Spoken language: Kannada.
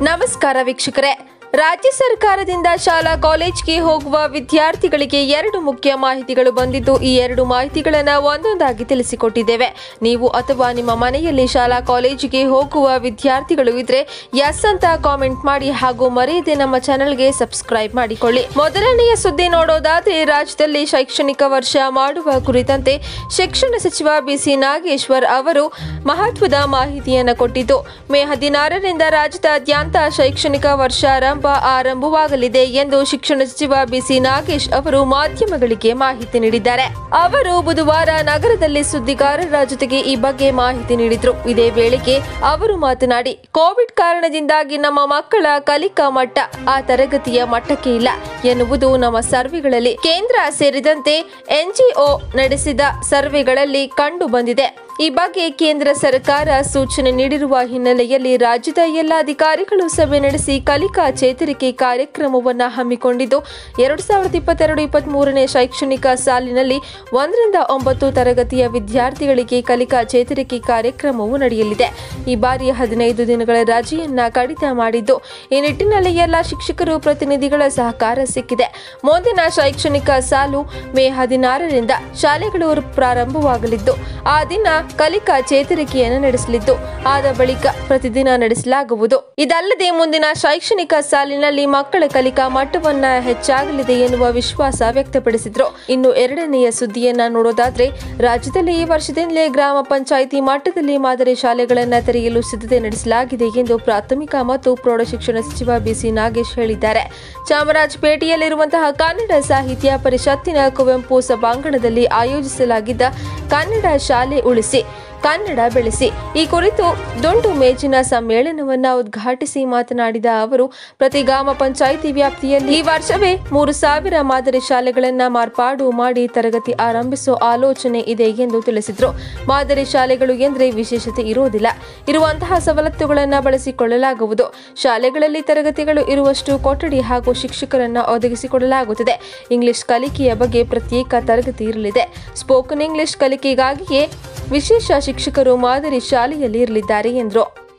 ನಮಸ್ಕಾರ ವೀಕ್ಷಕರೇ ರಾಜ್ಯ ಸರ್ಕಾರದಿಂದ ಶಾಲಾ ಕಾಲೇಜ್ಗೆ ಹೋಗುವ ವಿದ್ಯಾರ್ಥಿಗಳಿಗೆ ಎರಡು ಮುಖ್ಯ ಮಾಹಿತಿಗಳು ಬಂದಿದ್ದು ಈ ಎರಡು ಮಾಹಿತಿಗಳನ್ನು ಒಂದೊಂದಾಗಿ ತಿಳಿಸಿಕೊಟ್ಟಿದ್ದೇವೆ ನೀವು ಅಥವಾ ನಿಮ್ಮ ಮನೆಯಲ್ಲಿ ಶಾಲಾ ಕಾಲೇಜಿಗೆ ಹೋಗುವ ವಿದ್ಯಾರ್ಥಿಗಳು ಇದ್ರೆ ಎಸ್ ಅಂತ ಕಾಮೆಂಟ್ ಮಾಡಿ ಹಾಗೂ ಮರೆಯದೆ ನಮ್ಮ ಚಾನೆಲ್ಗೆ ಸಬ್ಸ್ಕ್ರೈಬ್ ಮಾಡಿಕೊಳ್ಳಿ ಮೊದಲನೆಯ ಸುದ್ದಿ ನೋಡೋದಾದ್ರೆ ರಾಜ್ಯದಲ್ಲಿ ಶೈಕ್ಷಣಿಕ ವರ್ಷ ಮಾಡುವ ಕುರಿತಂತೆ ಶಿಕ್ಷಣ ಸಚಿವ ಬಿಸಿ ನಾಗೇಶ್ವರ್ ಅವರು ಮಹತ್ವದ ಮಾಹಿತಿಯನ್ನು ಕೊಟ್ಟಿದ್ದು ಮೇ ಹದಿನಾರರಿಂದ ರಾಜ್ಯದಾದ್ಯಂತ ಶೈಕ್ಷಣಿಕ ವರ್ಷಾರಂಭ ಆರಂಭವಾಗಲಿದೆ ಎಂದು ಶಿಕ್ಷಣ ಸಚಿವ ಬಿಸಿ ನಾಗೇಶ್ ಅವರು ಮಾಧ್ಯಮಗಳಿಗೆ ಮಾಹಿತಿ ನೀಡಿದ್ದಾರೆ ಅವರು ಬುಧವಾರ ನಗರದಲ್ಲಿ ಸುದ್ದಿಗಾರರ ಜೊತೆಗೆ ಈ ಬಗ್ಗೆ ಮಾಹಿತಿ ನೀಡಿದ್ರು ಇದೇ ವೇಳೆಗೆ ಅವರು ಮಾತನಾಡಿ ಕೋವಿಡ್ ಕಾರಣದಿಂದಾಗಿ ನಮ್ಮ ಮಕ್ಕಳ ಕಲಿಕಾ ಮಟ್ಟ ಆ ತರಗತಿಯ ಮಟ್ಟಕ್ಕೆ ಇಲ್ಲ ಎನ್ನುವುದು ನಮ್ಮ ಸರ್ವೆಗಳಲ್ಲಿ ಕೇಂದ್ರ ಸೇರಿದಂತೆ ಎನ್ಜಿಒ ನಡೆಸಿದ ಸರ್ವೆಗಳಲ್ಲಿ ಕಂಡು ಬಂದಿದೆ ಈ ಬಗ್ಗೆ ಕೇಂದ್ರ ಸರ್ಕಾರ ಸೂಚನೆ ನೀಡಿರುವ ಹಿನ್ನೆಲೆಯಲ್ಲಿ ರಾಜ್ಯದ ಎಲ್ಲ ಅಧಿಕಾರಿಗಳು ಸಭೆ ನಡೆಸಿ ಕಲಿಕಾ ಚೇತರಿಕೆ ಕಾರ್ಯಕ್ರಮವನ್ನು ಹಮ್ಮಿಕೊಂಡಿದ್ದು ಎರಡು ಸಾವಿರದ ಇಪ್ಪತ್ತೆರಡು ಇಪ್ಪತ್ತ್ ಮೂರನೇ ಶೈಕ್ಷಣಿಕ ಸಾಲಿನಲ್ಲಿ ಒಂದರಿಂದ ಒಂಬತ್ತು ತರಗತಿಯ ವಿದ್ಯಾರ್ಥಿಗಳಿಗೆ ಕಲಿಕಾ ಚೇತರಿಕೆ ಕಾರ್ಯಕ್ರಮವು ನಡೆಯಲಿದೆ ಈ ಬಾರಿ ಹದಿನೈದು ದಿನಗಳ ರಜೆಯನ್ನ ಕಡಿತ ಮಾಡಿದ್ದು ಈ ನಿಟ್ಟಿನಲ್ಲಿ ಎಲ್ಲ ಶಿಕ್ಷಕರು ಪ್ರತಿನಿಧಿಗಳ ಸಹಕಾರ ಸಿಕ್ಕಿದೆ ಮುಂದಿನ ಶೈಕ್ಷಣಿಕ ಸಾಲು ಮೇ ಹದಿನಾರರಿಂದ ಶಾಲೆಗಳು ಪ್ರಾರಂಭವಾಗಲಿದ್ದು ಆ ದಿನ ಕಲಿಕಾ ಚೇತರಿಕೆಯನ್ನು ನಡೆಸಲಿದ್ದು ಆದ ಬಳಿಕ ಪ್ರತಿದಿನ ನಡೆಸಲಾಗುವುದು ಇದಲ್ಲದೆ ಮುಂದಿನ ಶೈಕ್ಷಣಿಕ ಸಾಲಿನಲ್ಲಿ ಮಕ್ಕಳ ಕಲಿಕಾ ಮಟ್ಟವನ್ನ ಹೆಚ್ಚಾಗಲಿದೆ ಎನ್ನುವ ವಿಶ್ವಾಸ ವ್ಯಕ್ತಪಡಿಸಿದ್ರು ಇನ್ನು ಎರಡನೆಯ ಸುದ್ದಿಯನ್ನ ನೋಡೋದಾದ್ರೆ ರಾಜ್ಯದಲ್ಲಿ ಈ ವರ್ಷದಿಂದಲೇ ಗ್ರಾಮ ಪಂಚಾಯಿತಿ ಮಟ್ಟದಲ್ಲಿ ಮಾದರಿ ಶಾಲೆಗಳನ್ನ ತೆರೆಯಲು ಸಿದ್ಧತೆ ನಡೆಸಲಾಗಿದೆ ಎಂದು ಪ್ರಾಥಮಿಕ ಮತ್ತು ಪ್ರೌಢಶಿಕ್ಷಣ ಸಚಿವ ಬಿಸಿ ನಾಗೇಶ್ ಹೇಳಿದ್ದಾರೆ ಚಾಮರಾಜಪೇಟೆಯಲ್ಲಿರುವಂತಹ ಕನ್ನಡ ಸಾಹಿತ್ಯ ಪರಿಷತ್ತಿನ ಕುವೆಂಪು ಸಭಾಂಗಣದಲ್ಲಿ ಆಯೋಜಿಸಲಾಗಿದ್ದ ಕನ್ನಡ ಶಾಲೆ ಉಳಿಸಿ ಕನ್ನಡ ಬೆಳೆಸಿ ಈ ಕುರಿತು ದುಂಡು ಮೇಜಿನ ಸಮ್ಮೇಳನವನ್ನ ಉದ್ಘಾಟಿಸಿ ಮಾತನಾಡಿದ ಅವರು ಪ್ರತಿ ಗ್ರಾಮ ಪಂಚಾಯಿತಿ ವ್ಯಾಪ್ತಿಯಲ್ಲಿ ಈ ವರ್ಷವೇ ಮೂರು ಸಾವಿರ ಮಾದರಿ ಶಾಲೆಗಳನ್ನ ಮಾರ್ಪಾಡು ಮಾಡಿ ತರಗತಿ ಆರಂಭಿಸೋ ಆಲೋಚನೆ ಇದೆ ಎಂದು ತಿಳಿಸಿದ್ರು ಮಾದರಿ ಶಾಲೆಗಳು ಎಂದರೆ ವಿಶೇಷತೆ ಇರುವುದಿಲ್ಲ ಇರುವಂತಹ ಸವಲತ್ತುಗಳನ್ನು ಬಳಸಿಕೊಳ್ಳಲಾಗುವುದು ಶಾಲೆಗಳಲ್ಲಿ ತರಗತಿಗಳು ಇರುವಷ್ಟು ಕೊಠಡಿ ಹಾಗೂ ಶಿಕ್ಷಕರನ್ನ ಒದಗಿಸಿಕೊಡಲಾಗುತ್ತದೆ ಇಂಗ್ಲಿಷ್ ಕಲಿಕೆಯ ಬಗ್ಗೆ ಪ್ರತ್ಯೇಕ ತರಗತಿ ಇರಲಿದೆ ಸ್ಪೋಕನ್ ಇಂಗ್ಲಿಷ್ ಕಲಿಕೆಗಾಗಿಯೇ ವಿಶೇಷ ಶಿಕ್ಷಕರು ಮಾದರಿ ಶಾಲೆಯಲ್ಲಿ ಇರಲಿದ್ದಾರೆ ಎಂದರು